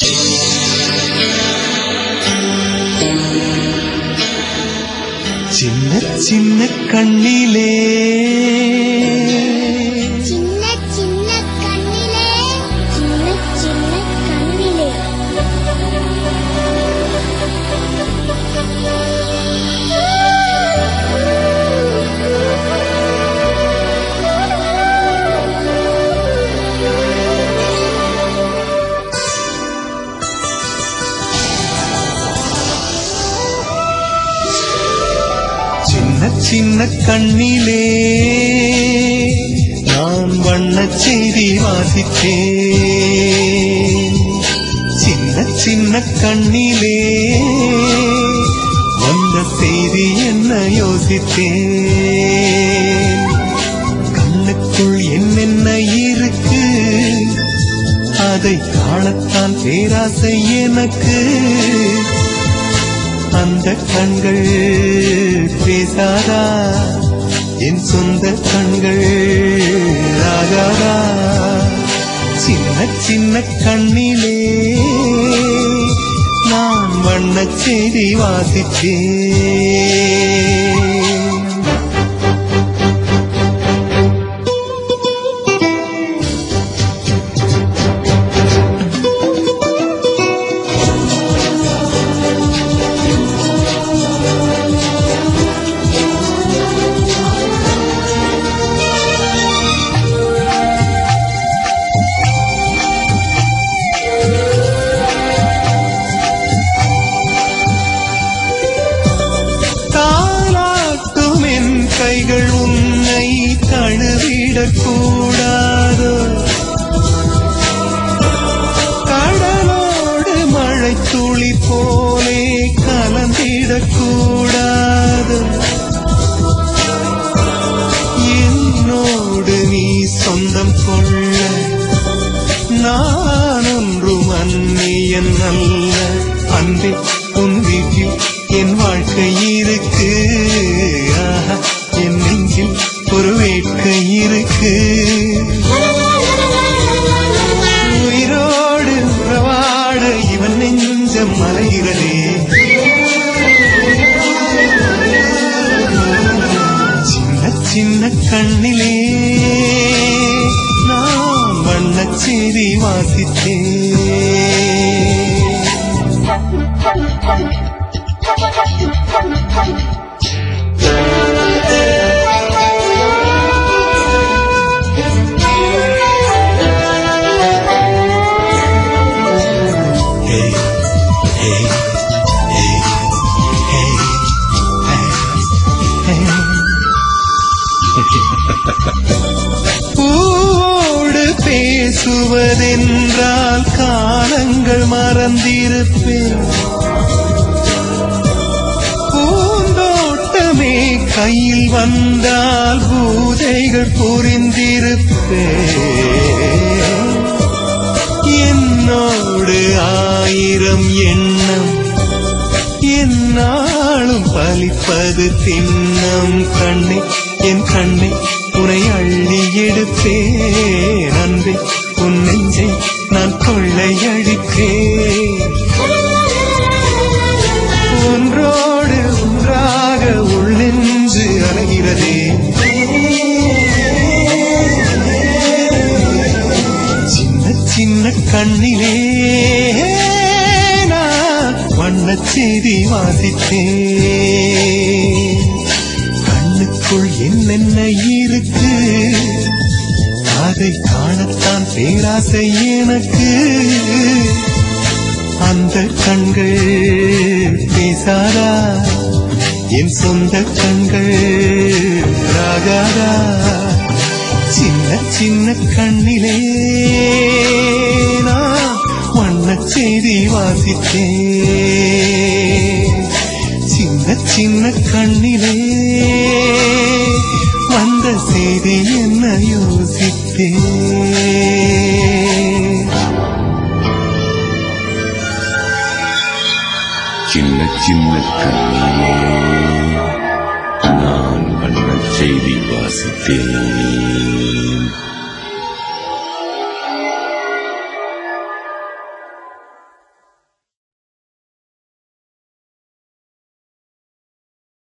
சின்ன சின்ன கண்ணிலே சின்ன சின்ன கண்ணிலே சின்ன சின்ன கண்ணிலே சின்ன சின்ன கண்ணிலே நான் வண்ணச் செய்தி வாசித்தேன் சின்ன சின்ன கண்ணிலே வந்த செய்தி என்ன யோசித்தேன் கண்ணுக்குள் என்னென்ன இருக்கு அதை காணத்தான் பேராசை எனக்கு அந்த கண்கள் பேசாதா என் சொந்த கண்கள் ஆகாதா சின்ன சின்ன கண்ணிலே நான் வண்ணச் செய்தி வாசித்தேன் தாலாட்டும் என் கைகள் உன்னை தழுவிடக் கூடாதோ கடலோடு மழை துளி போலே கலந்திடக் கூடாதோ என்னோடு நீ சொந்தம் கொள்ள நான் ஒன்றும் அந்நியன் அல்ல அன்பே உன் வீட்டில் என் வாழ்க்கை இருக்கு ஆஹா, என் நெஞ்சில் ஒரு வேட்கை இருக்கு உயிரோடு உறவாட இவன் நெஞ்சம் மலைகிறதே சின்ன சின்ன கண்ணிலே நான் வண்ணச் செய்தி வாசித்தேன் Hey, hey, hey, hey, hey, hey. பூவோடு பேசுவதென்றால் காலங்கள் மறந்திருப்பேன் பூந்தோட்டமே கையில் வந்தால் பூஜைகள் புரிந்திருப்பேன் என்னோடு ஆயிரம் எண்ணம் என்னாலும் பலிப்பது திண்ணம் கண்ணே என் கண்ணை உனை அள்ளி எடுப்பேன் அன்பே உன் நெஞ்சை நான் கொள்ளையடிப்பேன் ஒன்றோடு ஒன்றாக உள்ளென்று அலைகிறதே சின்ன சின்ன கண்ணிலே நான் வண்ணச் செய்தி வாசித்தேன் கண்ணுக்குள் என்னென்ன இருக்கு அதை காணத்தான் பேராசை எனக்கு அந்த கண்கள் பேசாதா என் சொந்த கண்கள் ராகாதா சின்ன சின்ன கண்ணிலே நான் வண்ணச் செய்தி வாசித்தேன் சின்ன சின்ன கண்ணிலே வந்த செய்தி என்ன யோசித்தேன் சின்ன சின்ன கண்ணிலே நான் வண்ண செய்தி வாசித்தேன்